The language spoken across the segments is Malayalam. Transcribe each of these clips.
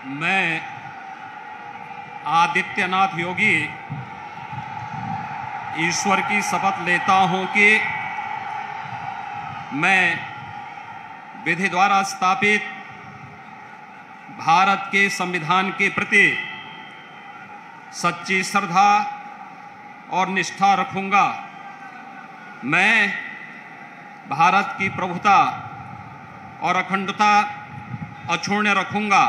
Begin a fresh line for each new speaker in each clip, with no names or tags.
मैं आदित्यनाथ योगी ईश्वर की शपथ लेता हूं कि मैं विधि द्वारा स्थापित भारत के संविधान के प्रति सच्ची श्रद्धा और निष्ठा रखूंगा मैं भारत की प्रभुता और अखंडता अक्षुण्य रखूंगा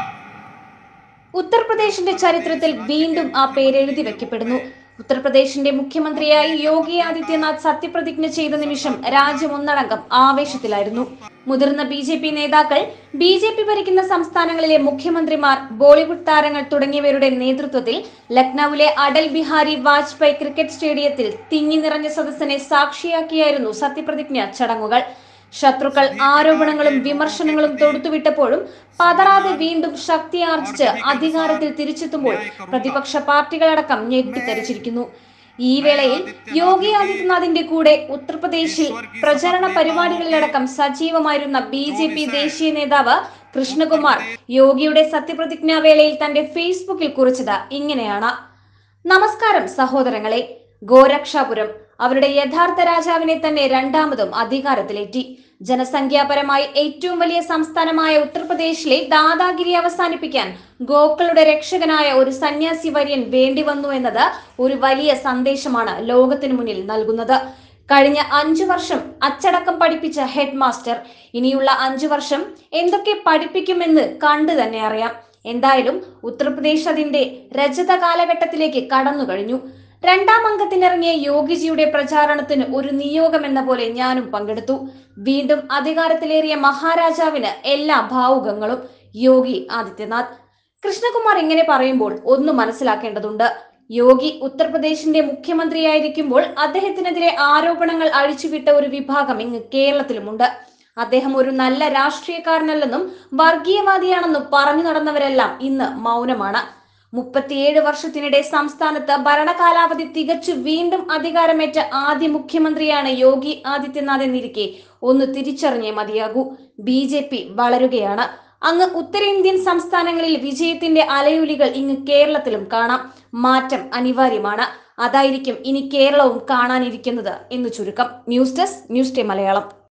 ഉത്തർപ്രദേശിന്റെ ചരിത്രത്തിൽ വീണ്ടും ആ പേരെഴുതി വെക്കപ്പെടുന്നു ഉത്തർപ്രദേശിന്റെ മുഖ്യമന്ത്രിയായി യോഗി ആദിത്യനാഥ് സത്യപ്രതിജ്ഞ ചെയ്ത നിമിഷം രാജ്യം ഒന്നടങ്കം ആവേശത്തിലായിരുന്നു മുതിർന്ന ബി ജെ പി നേതാക്കൾ ബി ജെ പി ഭരിക്കുന്ന സംസ്ഥാനങ്ങളിലെ മുഖ്യമന്ത്രിമാർ ബോളിവുഡ് താരങ്ങൾ തുടങ്ങിയവരുടെ നേതൃത്വത്തിൽ ലക്നൌവിലെ അടൽ ബിഹാരി വാജ്പേയി ക്രിക്കറ്റ് സ്റ്റേഡിയത്തിൽ തിങ്ങി നിറഞ്ഞ സദസ്സിനെ സാക്ഷിയാക്കിയായിരുന്നു സത്യപ്രതിജ്ഞ ചടങ്ങുകൾ ശത്രുക്കൾ ആരോപണങ്ങളും വിമർശനങ്ങളും തൊടുത്തുവിട്ടപ്പോഴും പതറാതെ വീണ്ടും ശക്തി ആർജിച്ച് അധികാരത്തിൽ തിരിച്ചെത്തുമ്പോൾ പ്രതിപക്ഷ പാർട്ടികളടക്കം ഞെട്ടിത്തരിച്ചിരിക്കുന്നു ഈ വേളയിൽ യോഗി ആദിത്യനാഥിന്റെ കൂടെ ഉത്തർപ്രദേശിൽ പ്രചരണ പരിപാടികളിലടക്കം സജീവമായിരുന്ന ബി ജെ പി ദേശീയ നേതാവ് കൃഷ്ണകുമാർ യോഗിയുടെ സത്യപ്രതിജ്ഞാ വേളയിൽ തന്റെ ഫേസ്ബുക്കിൽ കുറിച്ചത് ഇങ്ങനെയാണ് നമസ്കാരം സഹോദരങ്ങളെ ഗോരക്ഷാപുരം അവരുടെ യഥാർത്ഥ രാജാവിനെ തന്നെ രണ്ടാമതും അധികാരത്തിലേറ്റി ജനസംഖ്യാപരമായി ഏറ്റവും വലിയ സംസ്ഥാനമായ ഉത്തർപ്രദേശിലെ ദാദാഗിരി അവസാനിപ്പിക്കാൻ ഗോക്കളുടെ രക്ഷകനായ ഒരു സന്യാസി വര്യൻ വേണ്ടി വന്നു എന്നത് ഒരു വലിയ സന്ദേശമാണ് ലോകത്തിനു മുന്നിൽ നൽകുന്നത് കഴിഞ്ഞ അഞ്ചു വർഷം അച്ചടക്കം പഠിപ്പിച്ച ഹെഡ് മാസ്റ്റർ ഇനിയുള്ള അഞ്ചു വർഷം എന്തൊക്കെ പഠിപ്പിക്കുമെന്ന് കണ്ടു തന്നെ അറിയാം എന്തായാലും ഉത്തർപ്രദേശ് അതിന്റെ രജത കാലഘട്ടത്തിലേക്ക് കടന്നു കഴിഞ്ഞു രണ്ടാം അംഗത്തിനിറങ്ങിയ യോഗിജിയുടെ പ്രചാരണത്തിന് ഒരു നിയോഗം എന്ന പോലെ ഞാനും പങ്കെടുത്തു വീണ്ടും അധികാരത്തിലേറിയ മഹാരാജാവിന് എല്ലാ ഭാവുകങ്ങളും യോഗി ആദിത്യനാഥ് കൃഷ്ണകുമാർ ഇങ്ങനെ പറയുമ്പോൾ ഒന്ന് മനസ്സിലാക്കേണ്ടതുണ്ട് യോഗി ഉത്തർപ്രദേശിന്റെ മുഖ്യമന്ത്രിയായിരിക്കുമ്പോൾ അദ്ദേഹത്തിനെതിരെ ആരോപണങ്ങൾ അഴിച്ചുവിട്ട ഒരു വിഭാഗം ഇങ്ങ് കേരളത്തിലുമുണ്ട് അദ്ദേഹം ഒരു നല്ല രാഷ്ട്രീയക്കാരനല്ലെന്നും വർഗീയവാദിയാണെന്നും പറഞ്ഞു നടന്നവരെല്ലാം ഇന്ന് മൗനമാണ് മുപ്പത്തിയേഴ് വർഷത്തിനിടെ സംസ്ഥാനത്ത് ഭരണകാലാവധി തികച്ചു വീണ്ടും അധികാരമേറ്റ ആദ്യ മുഖ്യമന്ത്രിയാണ് യോഗി ആദിത്യനാഥ് എന്നിരിക്കെ ഒന്ന് തിരിച്ചറിഞ്ഞേ മതിയാകൂ ബി ജെ പി വളരുകയാണ് അങ്ങ് ഉത്തരേന്ത്യൻ സംസ്ഥാനങ്ങളിൽ വിജയത്തിന്റെ അലയൊലികൾ ഇങ്ങ് കേരളത്തിലും കാണാം മാറ്റം അനിവാര്യമാണ് അതായിരിക്കും ഇനി കേരളവും കാണാനിരിക്കുന്നത് എന്ന് ചുരുക്കം news desk news day Malayalam